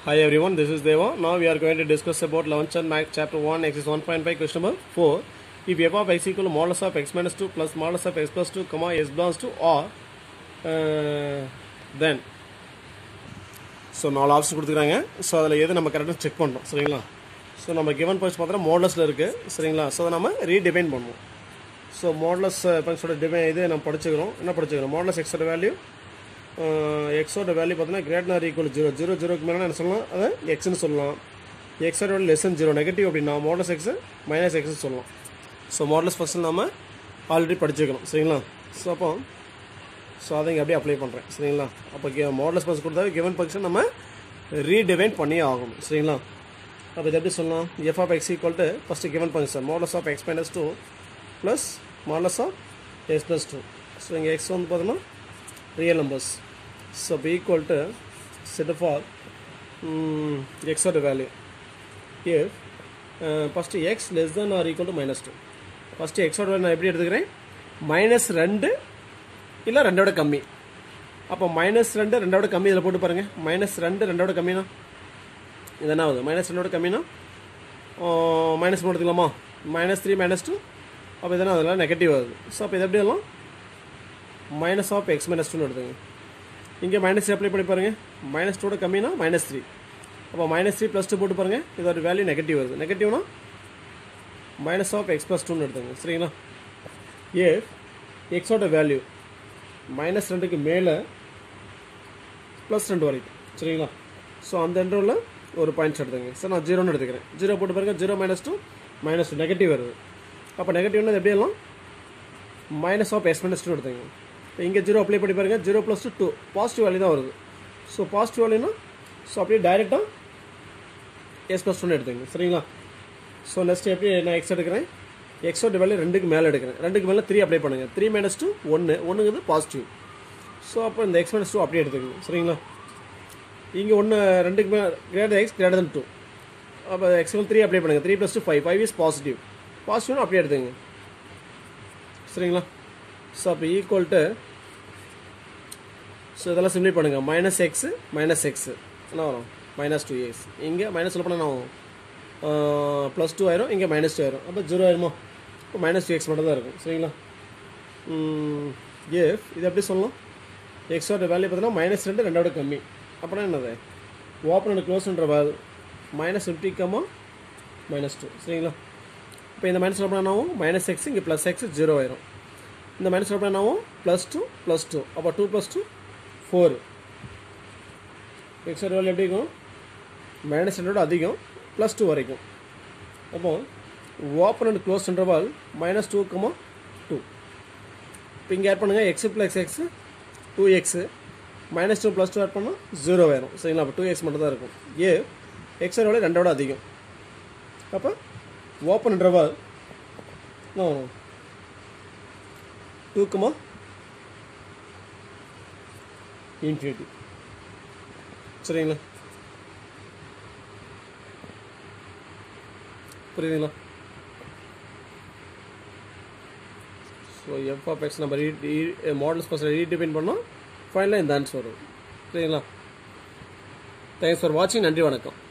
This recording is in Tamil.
Hi everyone, this is Deva. Now we are going to discuss about 11th and Math chapter 1, exercise 1.5, question number 4. If f of x equal to modulus of x minus 2 plus modulus of x plus 2, comma s belongs to R, uh, then so நாலு ஆப்ஷன் கொடுத்துக்கிறாங்க ஸோ அதில் எது நம்ம கரெக்டாக செக் பண்ணுறோம் சரிங்களா ஸோ நம்ம கிவன் பாயிண்ட்ஸ் பார்த்தா மாடலஸில் இருக்குது சரிங்களா ஸோ அதை நம்ம ரீடிஃபைன் பண்ணுவோம் ஸோ மாடலஸ் ஃபங்க்ஸோட டிஃபைன் இது நம்ம படிச்சுக்கிறோம் என்ன படிச்சுக்கிறோம் மாடலஸ் எக்ஸோட வேல்யூ எக்ஸோட வேல்யூ பார்த்தீங்கன்னா great or equal zero zero ஜீரோக்கு மேலே என்ன சொல்லலாம் அதை எக்ஸ்னு சொல்லலாம் எக்ஸோட வேல்யூ லெஸ் ஜீரோ நெகட்டிவ் அப்படின்னா மாடலஸ் எக்ஸ் மைனஸ் எக்ஸ்னு சொல்லலாம் ஸோ மாடலஸ் ஃபங்க்ஷன் நம்ம ஆல்ரெடி படிச்சுக்கிறோம் சரிங்களா ஸோ அப்போ ஸோ அதை இங்கே அப்படியே அப்ளை பண்ணுறேன் சரிங்களா அப்போ மாடலஸ் ஃபங்க்ஷன் கொடுத்தா கிவன் ஃபங்க்ஷன் நம்ம ரீடிவைன் பண்ணியே ஆகணும் சரிங்களா அப்போ இது எப்படி சொல்லலாம் f of x equal to first given function modulus of x minus two plus modulus of x plus two so இங்கே எக்ஸ் வந்து பார்த்தோம்னா ரியல் நம்பர்ஸ் ஸோ இப்போ ஈக்குவல் டு செட் ஃபார் எக்ஸோட வேல்யூ if first x less then or equal to minus two first எக்ஸோட வேல்யூ நான் எப்படி எடுத்துக்கிறேன் மைனஸ் ரெண்டு இல்லை ரெண்டோட கம்மி அப்போ மைனஸ் ரெண்டு ரெண்டோட கம்மி இதில் போட்டு பாருங்கள் மைனஸ் ரெண்டு ரெண்டோட கம்மினா இது என்ன ஆகுது மைனஸ் ரெண்டோட கம்மினா மைனஸ் மூணு எடுத்துக்கலாமா மைனஸ் த்ரீ மைனஸ் டூ அப்போ இதெல்லாம் அதெல்லாம் நெகட்டிவ் ஆகுது ஸோ அப்போ இது எப்படி எல்லாம் மைனஸ் ஆஃப் எக்ஸ் மைனஸ் டூன்னு எடுத்துங்க இங்கே மைனஸ் அப்ளை பண்ணி பாருங்கள் மைனஸ் டூட கம்மினா மைனஸ் த்ரீ அப்போ மைனஸ் த்ரீ ப்ளஸ் டூ போட்டு பாருங்கள் இதோட வேல்யூ நெகட்டிவ் வருது நெகட்டிவ்னா மைனஸ் ஆஃப் எக்ஸ் ப்ளஸ் டூன்னு எடுத்துங்க சரிங்களா ஏ எக்ஸோட வேல்யூ மைனஸ் ரெண்டுக்கு மேலே ப்ளஸ் ரெண்டு வரைக்கும் சரிங்களா ஸோ அந்த இன்டர்வலில் ஒரு பாயிண்ட்ஸ் எடுத்துங்க சார் நான் ஜீரோன்னு எடுத்துக்கிறேன் ஜீரோ போட்டு பாருங்க zero minus two minus two negative வருது அப்போ நெகட்டிவ்னா எப்படி எல்லாம் minus of x minus two எடுத்துங்க இப்போ இங்கே ஜீரோ அப்ளை பண்ணி பாருங்கள் zero plus two two positive value தான் வருது ஸோ பாசிட்டிவ் வேல்யூனா ஸோ அப்படியே டைரெக்டாக எஸ் ப்ளஸ் டூன்னு எடுத்துங்க சரிங்களா ஸோ நெக்ஸ்ட் எப்படி நான் எக்ஸ் எடுக்கிறேன் எக்ஸோட வேல்யூ ரெண்டுக்கு மேலே எடுக்கிறேன் ரெண்டுக்கு மேலே த்ரீ அப்ளை பண்ணுங்கள் த்ரீ மைனஸ் டூ ஒன்று ஒன்றுங்கிறது பாசிட்டிவ் ஸோ அப்போ இந்த எக்ஸ் மைனஸ் டூ அப்படியே எடுத்துக்கணும் சரிங்களா இங்கே ஒன்று ரெண்டுக்கு மேலே greater x greater than two அப்போ எக்ஸ் த்ரீ அப்ளை பண்ணுங்கள் three plus two five five is positive பாசிட்டிவ்னு அப்படியே எடுத்துங்க சரிங்களா ஸோ அப்போ ஈக்குவல் டு ஸோ இதெல்லாம் சிம்ப்ளை பண்ணுங்கள் மைனஸ் எக்ஸு மைனஸ் எக்ஸு என்ன வரும் மைனஸ் டூ எக்ஸ் இங்கே மைனஸ் சொல்ல போனால் நான் ப்ளஸ் டூ ஆயிரும் இங்கே மைனஸ் டூ ஆயிரும் அப்போ ஜீரோ ஆயிருமா இப்போ மைனஸ் டூ எக்ஸ் மட்டும் தான் இருக்கும் சரிங்களா ஏஃப் இது எப்படி சொல்லலாம் எக்ஸோட வேல்யூ பார்த்தீங்கன்னா மைனஸ் ரெண்டு ரெண்டோட கம்மி அப்படின்னா என்னது ஓப்பன் அண்ட் க்ளோஸ்ன்ற வேல் minus fifty comma minus two சரிங்களா இப்போ இந்த மைனஸ் என்ன ஆகும் மைனஸ் எக்ஸ் இங்கே ப்ளஸ் எக்ஸ் ஜீரோ ஆயிரும் இந்த மைனஸ் என்ன ஆகும் ப்ளஸ் டூ ப்ளஸ் டூ அப்போ டூ ப்ளஸ் டூ ஃபோர் எக்ஸோட வேல்யூ எப்படி இருக்கும் மைனஸ் ரெண்டோட அதிகம் ப்ளஸ் டூ வரைக்கும் அப்போ open and close interval minus two comma two இப்போ இங்கே ஆட் பண்ணுங்கள் x plus x two x minus two plus two add பண்ணால் ஜீரோ ஆயிரும் சரிங்களா அப்போ டூ எக்ஸ் மட்டும் தான் இருக்கும் ஏ எக்ஸோட ரெண்டோட அதிகம் அப்போ open interval two comma infinity சரிங்களா புரியுதுங்களா ஸோ எஃப் ஆஃப் எக்ஸ் நம்ம ரீ மாடல்ஸ் பர்சன் ரீடிஃபைன் பண்ணோம் ஃபைனலாக இந்த ஆன்சர் வரும் சரிங்களா தேங்க்ஸ் ஃபார் வாட்சிங் நன்றி வணக்கம்